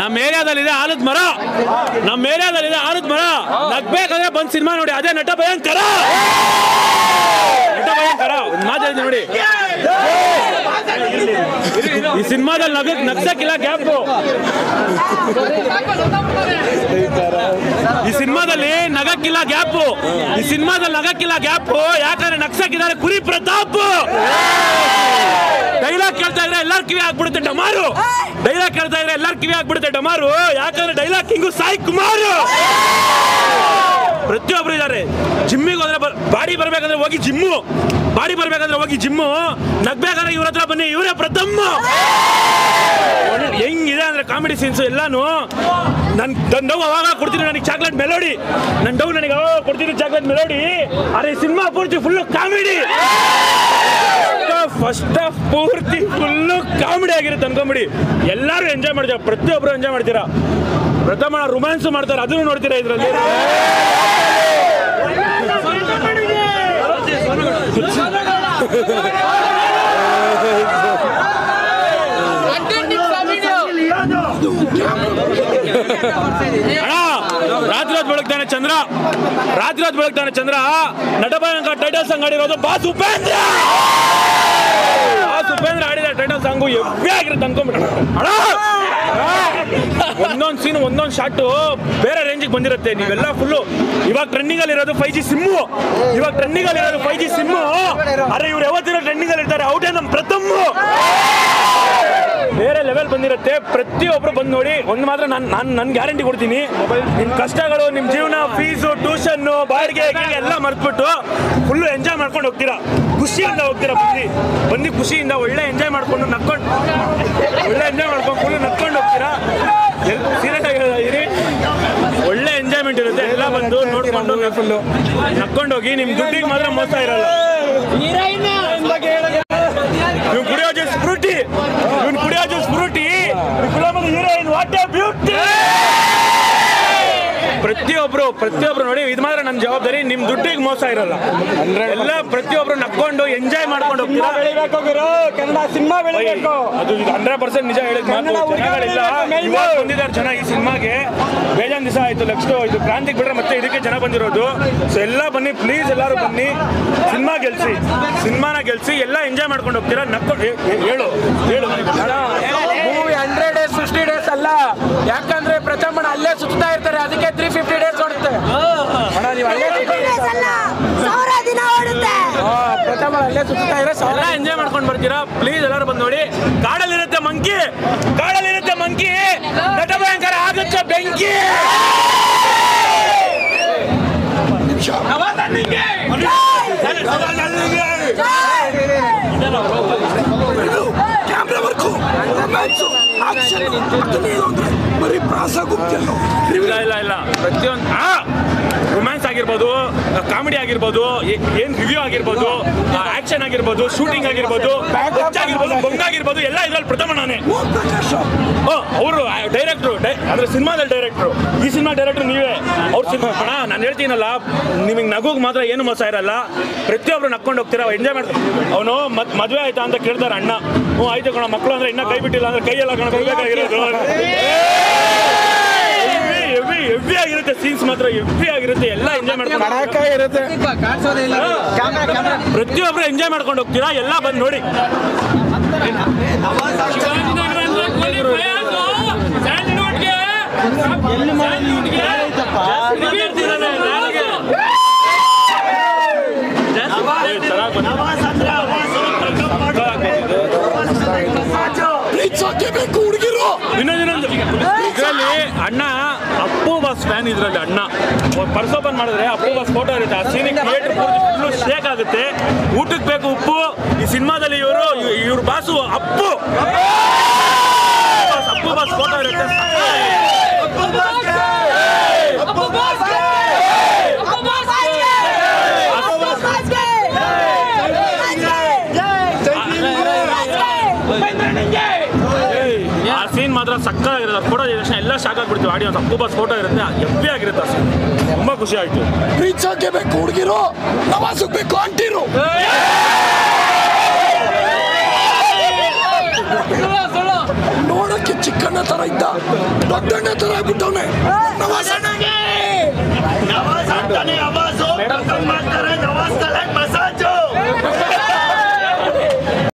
ನಮ್ಮ ಏರಿಯಾದಲ್ಲಿದೆ ಆಲದ ಮರ ನಮ್ಮ ಏರಿಯಾದಲ್ಲಿದೆ ಆಲದ ಮರ ನಗ್ಬೇಕಾದ್ರೆ ಬಂದ್ ಸಿನಿಮಾ ನೋಡಿ ಅದೇ ನಟ ಭಯಂಕರ ನಟ ಭಯಂಕರ ಒಂದ್ ಮಾತು ಹೇಳ್ತೀನಿ ನೋಡಿ ಈ ಸಿನಿಮಾದಲ್ಲಿ ನಗಕ್ ನಗ್ಸಕ್ಕಿಲ್ಲ ಗ್ಯಾಪ್ ಈ ಸಿನಿಮಾದಲ್ಲಿ ನಗಕ್ಕಿಲ್ಲ ಗ್ಯಾಪ್ ಈ ಸಿನಿಮಾದಲ್ಲಿ ನಗಕ್ಕಿಲ್ಲ ಗ್ಯಾಪ್ ಯಾಕಂದ್ರೆ ನಗ್ಸಕ್ಕಿದ್ದಾರೆ ಕುರಿ ಪ್ರತಾಪ್ ಡೈಲಾಗ್ ಕೇಳ್ತಾ ಇದ್ರೆ ಎಲ್ಲಾರ್ ಕಿವಿ ಆಗ್ಬಿಡುತ್ತೆ ಡಮಾರು ಡೈಲಾಗ್ ಕೇಳ್ತಾ ಇದ್ರೆ ಎಲ್ಲಾರ್ ಕಿವಿ ಆಗ್ಬಿಡುತ್ತೆ ಡಮಾರು ಯಾಕಂದ್ರೆ ಡೈಲಾಗ್ ಕಿಂಗು ಸಾಯಿ ಕುಮಾರ್ ಪ್ರತಿಯೊಬ್ರು ಇದ್ದಾರೆ ಜಿಮ್ಮಿಗೆ ಹೋದ್ರೆ ಬಾಡಿ ಬರ್ಬೇಕಂದ್ರೆ ಹೋಗಿ ಜಿಮ್ಮು ಬಾಡಿ ಬರ್ಬೇಕಂದ್ರೆ ಹೋಗಿ ಜಿಮ್ಮು ನಗ್ಬೇಕಾದ್ರೆ ಇವ್ರ ಹತ್ರ ಬನ್ನಿ ಇವರೇ ಪ್ರಥಮ ಹೆಂಗಿದೆ ಅಂದ್ರೆ ಕಾಮಿಡಿ ಸೀನ್ಸ್ ಎಲ್ಲಾನು ನನ್ ನನ್ ಡವ್ ಅವಾಗ ಕೊಡ್ತೀನಿ ನನಗೆ ಚಾಕ್ಲೇಟ್ ಮೆಲೋಡಿ ನನ್ ಡವ್ ನನಗೆ ಅವಾಗ ಕೊಡ್ತೀನಿ ಚಾಕ್ಲೇಟ್ ಮೆಲೋಡಿ ಅರೆ ಸಿನಿಮಾ ಪೂರ್ತಿ ಫುಲ್ಲು ಕಾಮಿಡಿ ಫಸ್ಟ್ ಆಫ್ ಪೂರ್ತಿ ಫುಲ್ಲು ಕಾಮಿಡಿ ಆಗಿರುತ್ತೆ ಅನ್ಕೊಂಬಿಡಿ ಎಲ್ಲರೂ ಎಂಜಾಯ್ ಮಾಡ್ತೀರಾ ಪ್ರತಿಯೊಬ್ಬರು ಎಂಜಾಯ್ ಮಾಡ್ತೀರಾ ಪ್ರಥಮ ರೊಮ್ಯಾನ್ಸ್ ಮಾಡ್ತಾರೆ ಅದನ್ನು ನೋಡ್ತೀರಾ ಇದರಲ್ಲಿ ಅಣ್ಣ ರಾತ್ರಿ ಹೊತ್ತು ಬೆಳಗ್ತಾನೆ ಚಂದ್ರ ರಾತ್ರಿ ಹೊತ್ತು ಬೆಳಗ್ತಾನೆ ಚಂದ್ರ ನಟಭಯಂಕ ಟೈಟಲ್ ಸಾಂಗ್ ಆಡಿರೋದು ಬಾಸ್ ಉಪೇಂದ್ರ ಬಾಸ್ ಉಪೇಂದ್ರ ಆಡಿದ ಟೈಟಲ್ ಸಾಂಗು ಎವ್ವಿ ಆಗಿರುತ್ತೆ ಅನ್ಕೊಂಬಿಟ್ಟ ಅಣ್ಣ ಒಂದೊಂದು ಸೀನ್ ಒಂದೊಂದು ಶಾಟ್ ಬೇರೆ ರೇಂಜಿಗೆ ಬಂದಿರುತ್ತೆ ನೀವೆಲ್ಲ ಫುಲ್ಲು ಇವಾಗ ಟ್ರೆಂಡಿಂಗ್ ಅಲ್ಲಿ ಇರೋದು ಫೈವ್ ಜಿ ಸಿಮ್ಮು ಇವಾಗ ಟ್ರೆಂಡಿಂಗ್ ಅಲ್ಲಿ ಇರೋದು ಫೈವ್ ಜಿ ಸಿಮ್ಮು ಅರೆ ಇವ್ರು ಯಾವತ್ತಿರೋ ಟ್ರೆಂಡಿಂಗ್ ಅಲ್ಲಿ ಇರ್ತಾರೆ ಔಟೇ ನಮ್ಮ ಪ್ರಥಮ ಬೇರೆ ಲೆವೆಲ್ ಬಂದಿರುತ್ತೆ ಪ್ರತಿಯೊಬ್ರು ಬಂದು ನೋಡಿ ಒಂದು ಮಾತ್ರ ನಾನು ನಾನು ನನ್ನ ಗ್ಯಾರಂಟಿ ಕೊಡ್ತೀನಿ ನಿಮ್ಮ ಕಷ್ಟಗಳು ನಿಮ್ಮ ಜೀವನ ಫೀಸು ಟ್ಯೂಷನ್ನು ಬಾಡಿಗೆ ಗೀಡಿಗೆ ಎಲ್ಲ ಮರ್ತ್ಬಿಟ್ಟು ಫುಲ್ಲು ಎಂಜಾಯ್ ಮಾಡ್ಕೊಂಡು ಹೋಗ್ತೀರಾ ಖುಷಿಯಿಂದ ಹೋಗ್ತೀರಾ ಬಂದು ಬಂದು ಖುಷಿಯಿಂದ ಒಳ್ಳೆ ಎಂಜಾಯ್ ಮಾಡ್ಕೊಂಡು ನಕ್ಕೊಂಡು ಒಳ್ಳೆ ಎಂಜಾಯ್ ಮಾಡ್ಕೊಂಡು ಫುಲ್ಲು ನಕ್ಕೊಂಡು ಹೋಗ್ತೀರಾ ಸೀರಿಯಸ್ ಆಗಿ ಇರಿ ಒಳ್ಳೆ ಎಂಜಾಯ್ಮೆಂಟ್ ಇರುತ್ತೆ ಎಲ್ಲ ಬಂದು ನೋಡ್ಕೊಂಡು ಫುಲ್ಲು ನಕ್ಕೊಂಡು ಹೋಗಿ ನಿಮ್ಮ ದುಡ್ಡಿಗೆ ಮಾತ್ರ ಮೋಸ ಇರಲ್ಲ ಇವ್ನು ಕುಡಿಯೋ ಜ್ಯೂಸ್ ಫ್ರೂಟಿ ಇವ್ನು ಕುಡಿಯೋ ಜ್ಯೂಸ್ ಫ್ರೂಟಿ ಫಿಲಮಲ್ಲಿ ಹೀರೋಯಿನ್ ವಾಟ್ ಎ ಬ್ಯೂಟಿ ಪ್ರತಿಯೊಬ್ರು ಪ್ರತಿಯೊಬ್ರು ನೋಡಿ ಇದು ಮಾತ್ರ ನನ್ನ ಜವಾಬ್ದಾರಿ ನಿಮ್ ದುಡ್ಡಿಗೆ ಮೋಸ ಇರಲ್ಲ ಎಲ್ಲ ಪ್ರತಿಯೊಬ್ರು ನಕ್ಕೊಂಡು ಎಂಜಾಯ್ ಮಾಡ್ಕೊಂಡು ಹೋಗ್ತೀರಾ ಬೆಳಿಬೇಕು ಗುರು ಕನ್ನಡ ಸಿನಿಮಾ ಬೆಳಿಬೇಕು ಅದು ಹಂಡ್ರೆಡ್ ಪರ್ಸೆಂಟ್ ನಿಜ ಹೇಳಿದ ಮಾತು ಕನ್ನಡ ಹುಡುಗ ಜನಗಳಿಲ್ಲ ಬೆಳಿಬೇಕು, ಇವಾಗ ಬಂದಿದ್ದಾರೆ ಜನ ಈ ಸಿನಿಮಾಗೆ ಬೇಜಾನ್ ದಿವಸ ಆಯ್ತು ನೆಕ್ಸ್ಟ್ ಇದು ಕ್ರಾಂತಿಗೆ ಬಿಟ್ರೆ ಮತ್ತೆ ಇದಕ್ಕೆ ಜನ ಬಂದಿರೋದು ಸೊ ಎಲ್ಲ ಬನ್ನಿ ಪ್ಲೀಸ್ ಎಲ್ಲರೂ ಬನ್ನಿ ಸಿನಿಮಾ ಗೆಲ್ಸಿ ಸಿನಿಮಾನ ಗೆಲ್ಸಿ ಎಲ್ಲ ಎಂಜಾಯ್ ಮಾಡ್ಕೊಂಡು ಹೋಗ್ತೀರಾ ನಕ್ಕೊಂಡು ಹೇ- ಹೇ- ಹೇಳು ಹೇಳು movie hundred days fifty days ಅಲ್ಲ ಯಾಕಂದ್ರೆ ಪ್ರಥಮಣ್ಣ ಅಲ್ಲೇ ಸುತ್ತಾ ಇರ್ತಾರೆ ಅದಕ್ಕೆ ತ್ರೀ ಫಿಫ್ಟಿ ಡೇಸ್ ಓಡುತ್ತೆ ಅಣ್ಣ ನೀವು ಅಲ್ಲೇ ಸಾವಿರ ದಿನ ಓಡುತ್ತೆ ಪ್ರಥಮಣ್ಣ ಅಲ್ಲೇ ಸುತ್ತಾ ಇರೋ ಎಲ್ಲ ಎಂಜಾಯ್ ಮಾಡ್ಕೊಂಡು ಬರ್ತೀರಾ ಪ್ಲೀಸ್ ಎಲ್ಲರೂ ಬಂದು ನೋಡಿ ಕಾಡಲ್ಲಿರುತ್ತೆ ಮಂಕಿ ಕಾಡಲ್ಲಿರುತ್ತೆ ಮಂಕಿ ನಟ ಭಯಂಕರ ಆಗುತ್ತೆ ಬೆಂಕಿ ಕ್ಯಾಮ್ರಾ ವರ್ಕು ರೊಮ್ಯಾನ್ಸು ಆಕ್ಷನ್ ಅದನ್ನೇ ಅಂದ್ರೆ ಬರೀ ಪ್ರಾಸ ಗುಪ್ತಿಯಲ್ಲೋ ಇಲ್ಲ ಇಲ್ಲ ಇಲ್ಲ ಪ್ರತಿಯೊಂದು ರೊಮ್ಯಾನ್ಸ್ ಆಗಿರ್ಬೋದು ಕಾಮಿಡಿ ಆಗಿರ್ಬೋದು ಏ- ಏನ್ ರಿವ್ಯೂ ಆಗಿರ್ಬೋದು ಆಕ್ಷನ್ ಆಗಿರ್ಬೋದು ಶೂಟಿಂಗ್ ಆಗಿರ್ಬೋದು ಬೊಚ್ಚ ಆಗಿರ್ಬೋದು ಬೊಂಗಾಗಿರ್ಬೋದು ಎಲ್ಲ ಇದ್ರಲ್ಲಿ ಪ್ರಥಮ ನಾನೇ ಓಂ ಪ್ರಕಾಶ್ ಅವರು ಡೈರೆಕ್ಟ್ರು ಅಂದ್ರೆ ಸಿನಿಮಾದಲ್ಲಿ ಡೈರೆಕ್ಟ್ರು ಈ ಸಿನಿಮಾ ಡೈರೆಕ್ಟ್ರು ನೀವೇ ಅವ್ರ ಸಿನಿಮಾ ಅಣ್ಣ ನಾನು ಹೇಳ್ತೀನಲ್ಲ ನಿಮಗೆ ನಗುಗ್ ಮಾತ್ರ ಏನು ಮೋಸ ಇರಲ್ಲ ಪ್ರತಿಯೊಬ್ರು ನಕ್ಕೊಂಡು ಹೋಗ್ತೀರಾ ಎಂಜಾಯ್ ಮಾಡ್ತಾರೆ ಅವನು ಮತ್ ಮದುವೆ ಆಯ್ತಾ ಅಂತ ಕೇಳ್ತಾರೆ ಅಣ್ಣ ಹ್ಞೂ ಆಯ್ತು ಕಣ ಮಕ್ಕಳು ಅಂದ್ರೆ ಇನ್ನ ಕೈ ಬಿಟ್ಟಿಲ್ಲ ಅಂದ್ರೆ ಕೈಯೆಲ್ಲ ಕಣ ಬರ್ಬೇಕಾಗಿರೋದು ಎವ್ವಿ ಎವ್ವಿ ಆಗಿರುತ್ತೆ ಸೀನ್ಸ್ ಮಾತ್ರ ಎವ್ವಿ ಆಗಿರುತ್ತೆ ಎಲ್ಲ ಎಂಜಾಯ್ ಮಾಡ್ಕೊಂಡು ಕಡಾಕ ಇರುತ್ತೆ ಪ್ರತಿಯೊಬ್ರು ಎಂಜಾಯ್ ಮಾಡ್ಕೊಂಡು ಹೋಗ್ತೀರಾ ಎಲ್ಲ ಬಂದು ನೋಡಿ ಪ್ರೀತ್ಸೋಕೆ ಬೇಕು ಹುಡುಗಿರು ಇನ್ನೊಂದಿನೊಂದು ಇದರಲ್ಲಿ ಅಣ್ಣ ಅಪ್ಪು ಬಾಸ್ ಫ್ಯಾನ್ ಇದ್ರಲ್ಲಿ ಅಣ್ಣ ಪರ್ಸ್ ಓಪನ್ ಮಾಡಿದ್ರೆ ಅಪ್ಪು ಬಾಸ್ ಫೋಟೋ ಇರುತ್ತೆ ಆ ಸೀನ್ ಥಿಯೇಟರ್ ಪೂರ್ತಿ ಫುಲ್ಲು ಶೇಕ್ ಆಗುತ್ತೆ ಊಟಕ್ಕೆ ಬೇಕು ಉಪ್ಪು ಈ ಸಿನಿಮಾದಲ್ಲಿ ಇವರು ಇವ್ರ boss Appu boss, Appu boss photo ಇರುತ್ತೆ ಆ ಸೀನ್ ಮಾತ್ರ ಸಕ್ಕತ್ತಾಗಿರುತ್ತೆ ಫೋಟೋ ತಕ್ಷಣ ಎಲ್ಲ ಶಾಕ್ ಆಗ್ಬಿಡ್ತೀವಿ ಆಡಿಯನ್ಸ್ ಅಪ್ಪು ಬಾಸ್ ಫೋಟೋ ಇರುತ್ತೆ ಎಪ್ಪಿ ಆಗಿರುತ್ತೆ ಆ scene. ತುಂಬಾ ಖುಷಿ ಆಯ್ತು ಪ್ರೀತ್ಸೋಕೆ ಬೇಕು ಹುಡುಗಿರು ನವಾಸಕ್ ಬೇಕು ಅಂಟಿರು ನೋಡಕ್ಕೆ ಚಿಕ್ಕಣ್ಣ ತರ ಇದ್ದ ದೊಡ್ಡಣ್ಣ ತರ ಆಗ್ಬಿಟ್ಟವನೆ ನವಾಸಣ್ಣ